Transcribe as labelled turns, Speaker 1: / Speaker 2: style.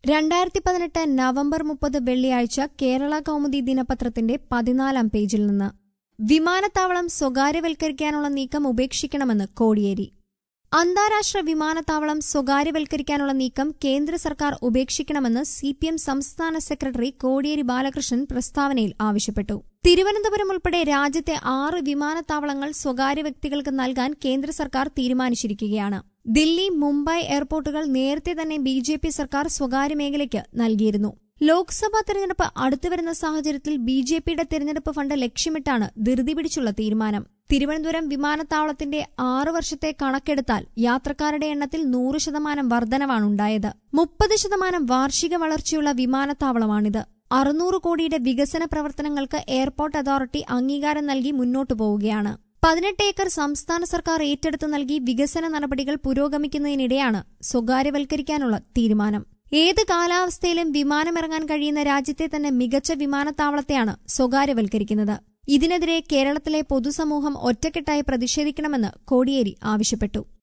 Speaker 1: രണ്ടായിരത്തി പതിനെട്ട് നവംബർ മുപ്പത് വെള്ളിയാഴ്ച കേരള കൗമുദി ദിനപത്രത്തിന്റെ പതിനാലാം പേജിൽ നിന്ന് വിമാനത്താവളം സ്വകാര്യവൽക്കരിക്കാനുള്ള നീക്കം ഉപേക്ഷിക്കണമെന്ന് കോടിയേരി അന്താരാഷ്ട്ര വിമാനത്താവളം സ്വകാര്യവൽക്കരിക്കാനുള്ള നീക്കം കേന്ദ്ര സർക്കാർ ഉപേക്ഷിക്കണമെന്ന് സി പി എം സംസ്ഥാന സെക്രട്ടറി കോടിയേരി ബാലകൃഷ്ണൻ പ്രസ്താവനയിൽ ആവശ്യപ്പെട്ടു തിരുവനന്തപുരം ഉൾപ്പെടെ രാജ്യത്തെ ആറ് വിമാനത്താവളങ്ങൾ സ്വകാര്യ വ്യക്തികൾക്ക് നൽകാൻ കേന്ദ്ര സർക്കാർ തീരുമാനിച്ചിരിക്കുകയാണ് ദില്ലി മുംബൈ എയർപോർട്ടുകൾ നേരത്തെ തന്നെ ബി ജെ പി സർക്കാർ സ്വകാര്യ മേഖലയ്ക്ക് നൽകിയിരുന്നു ലോക്സഭാ തെരഞ്ഞെടുപ്പ് അടുത്തുവരുന്ന സാഹചര്യത്തിൽ ബി ജെ പിയുടെ തെരഞ്ഞെടുപ്പ് ഫണ്ട് ലക്ഷ്യമിട്ടാണ് ധൃതി പിടിച്ചുള്ള തീരുമാനം തിരുവനന്തപുരം വിമാനത്താവളത്തിന്റെ ആറു വർഷത്തെ കണക്കെടുത്താൽ യാത്രക്കാരുടെ എണ്ണത്തിൽ നൂറ് ശതമാനം വർധനവാണുണ്ടായത് മുപ്പത് ശതമാനം വാർഷിക വളർച്ചയുള്ള വിമാനത്താവളമാണിത് അറുന്നൂറ് കോടിയുടെ വികസന പ്രവർത്തനങ്ങൾക്ക് എയർപോർട്ട് അതോറിറ്റി അംഗീകാരം നൽകി മുന്നോട്ടു പോവുകയാണ് പതിനെട്ട് ഏക്കർ സംസ്ഥാന സർക്കാർ ഏറ്റെടുത്ത് നൽകി വികസന നടപടികൾ പുരോഗമിക്കുന്നതിനിടെയാണ് സ്വകാര്യവൽക്കരിക്കാനുള്ള തീരുമാനം ഏത് കാലാവസ്ഥയിലും വിമാനമിറങ്ങാൻ കഴിയുന്ന രാജ്യത്തെ തന്നെ മികച്ച വിമാനത്താവളത്തെയാണ് സ്വകാര്യവൽക്കരിക്കുന്നത് ഇതിനെതിരെ കേരളത്തിലെ പൊതുസമൂഹം ഒറ്റക്കെട്ടായി പ്രതിഷേധിക്കണമെന്ന് കോടിയേരി ആവശ്യപ്പെട്ടു